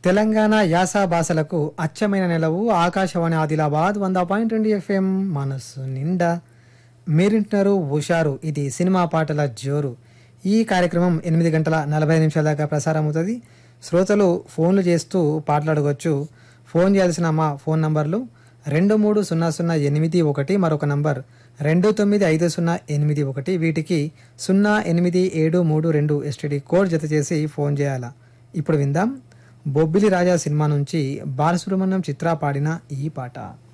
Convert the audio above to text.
తెలంగాణ యాస భాషలకు అచ్చమైన నెలవు ఆకాశవాణి ఆదిలాబాద్ వంద పాయింట్ రెండు ఎఫ్ఎం మనస్సు నిండా మీరింటున్నారు హుషారు ఇది సినిమా పాటల జోరు ఈ కార్యక్రమం ఎనిమిది గంటల నలభై నిమిషాల దాకా ప్రసారం అవుతుంది శ్రోతలు ఫోన్లు చేస్తూ పాటలు అడగొచ్చు ఫోన్ చేయాల్సిన మా ఫోన్ నంబర్లు రెండు మూడు సున్నా సున్నా ఎనిమిది ఒకటి మరొక నంబర్ రెండు తొమ్మిది ఐదు సున్నా ఎనిమిది ఒకటి వీటికి సున్నా ఎనిమిది ఏడు మూడు రెండు ఎస్టీడీ కోడ్ జత చేసి ఫోన్ చేయాలా ఇప్పుడు విందాం బొబ్బిలి రాజా సినిమా నుంచి బాలసుబ్రహ్మణ్యం చిత్ర పాడిన ఈ పాట